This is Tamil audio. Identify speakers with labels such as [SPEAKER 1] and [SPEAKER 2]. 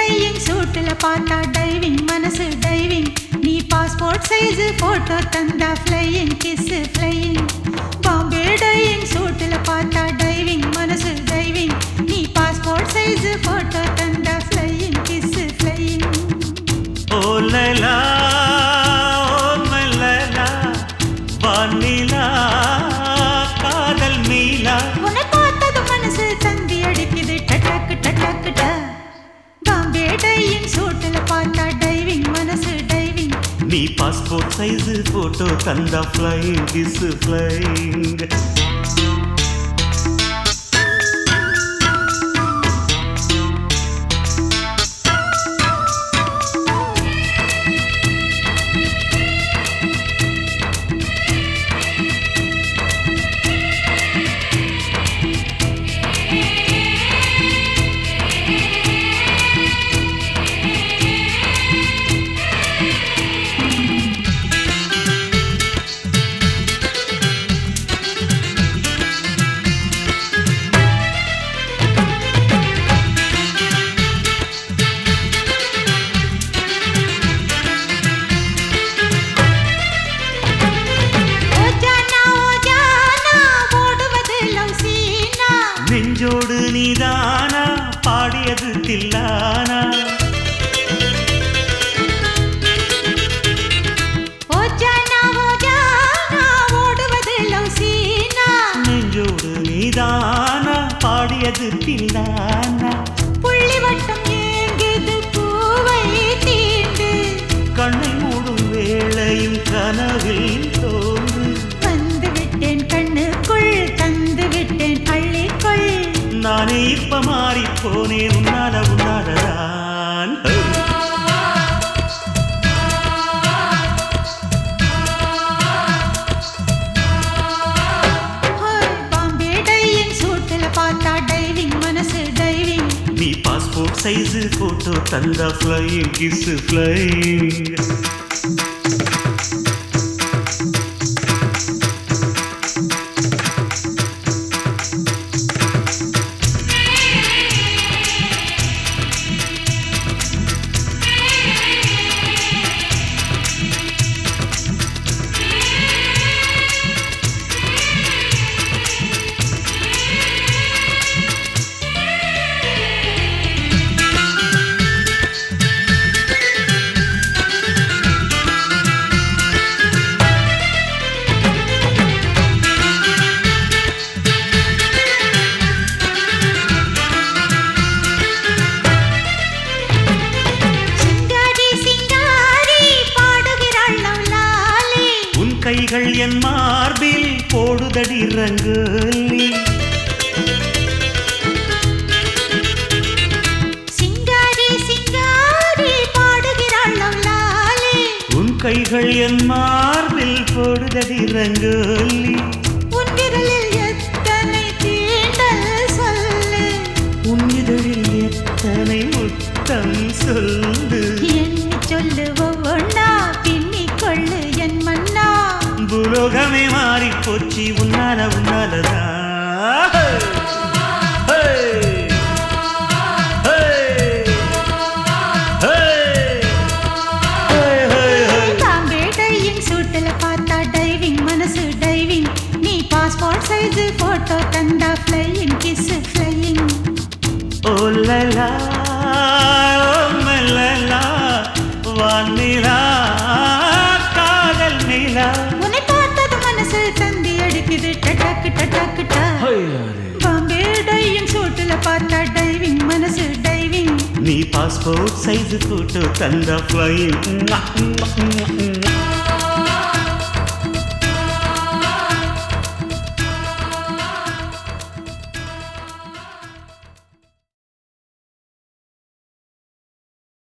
[SPEAKER 1] டையிங் சூட்டுல பார்த்தா டைவிங் மனசு டைவிங் நீ பாஸ்போர்ட் சைஸ் போட்டோ தந்தா flying kiss flying Bombay Dyeing சூட்டுல பார்த்தா டைவிங் மனசு டைவிங் நீ பாஸ்போர்ட் சைஸ் போட்டோ தந்தா ஃப்ளையிங் கிஸ் ஃப்ளையிங்
[SPEAKER 2] ஓ லைலா ஓ மலைலா வானிலா காதல் மீலா
[SPEAKER 1] உன்னை பார்த்தது மனசு தந்தி அடிக்குது டட்டக்கு டட்டக்கு ட பாம்பே டையிங் சூட்டுல பார்த்தா டைவிங் மனசு டைவிங்
[SPEAKER 2] நீ பாஸ்போர்ட் சைஸ் போட்டோ தந்தா ஃப்ளைங் கிஸ் ஃப்ளைங்
[SPEAKER 1] ஓ ஜானா ஓ ஜானா ஓடுவது லவ் சீனா
[SPEAKER 2] நெஞ்சோடு நீதானா பாடியது தில்லானா
[SPEAKER 1] ஓ ஜானா ஓ ஜானா ஓடுவது லவ் சீனா
[SPEAKER 2] நெஞ்சோடு நீதானா பாடியது தில்லானா
[SPEAKER 1] புள்ளி வட்டம் ஏங்குது பூவை தீண்டு
[SPEAKER 2] கண்ணை மூடும் வேளையும் கனவில் தோன்று
[SPEAKER 1] வந்து விட்டேன் கண்ணுக்குள் தந்து விட்டேன் அள்ளிக்கொள்
[SPEAKER 2] நானே இப்ப மாறி போனேன் உன்னால உன்னாலதான்
[SPEAKER 1] ஹோய், பாம்பே டையிங் சூட்டுல பார்த்தா டைவிங் மனசு டைவிங்
[SPEAKER 2] நீ பாஸ்போர்ட் சைஸ் போட்டோ தந்தா ஃப்ளைங் கிஸ் ஃப்ளைங்
[SPEAKER 1] சிங்காரி சிங்காரி பாடுகிறாள் நவ்லாலி
[SPEAKER 2] உன் கைகள் என் மார்பில் போடுதடி ரங்கோலி
[SPEAKER 1] சிங்காரி சிங்காரி பாடுகிறாள் நவ்லாலி
[SPEAKER 2] உன் கைகள் என் மார்பில் போடுதடி ரங்கோலி
[SPEAKER 1] உன் விரலில் எத்தனை தீண்டல் சொல்லு
[SPEAKER 2] உன் இதழில் எத்தனை முத்தம் சொல்லு
[SPEAKER 1] என்ன சொல்லு ஒவ்வொன்னா பின்னிக் கொள்ளு என் மன்னா
[SPEAKER 2] புலோகமே மாறி போச்சு உன்னால உன்னாலதான் ஹே! ஹே! ஹே! ஹே, ஹே, ஹே.
[SPEAKER 1] பாம்பே டையிங் சூட்டுல பார்த்தா டைவிங் மனசு டைவிங் நீ பாஸ்போர்ட் சைஸ் போட்டோ தந்தா ஃப்ளையிங் கிஸ் ஃப்ளையிங்
[SPEAKER 2] ஓ லலா, ஓ மலலா, வானிலா, காதல் நிலா.
[SPEAKER 1] உன்னை பார்த்தது மனசு தந்தி அடிக்குது டட்டக்கு டட்டக்கு டா பாம்பே டையிங் சூட்டுல பார்த்தா டைவிங் மனசு டைவிங்
[SPEAKER 2] நீ பாஸ்போர்ட் சைஸ் போட்டோ தந்த ஃப்ளைங்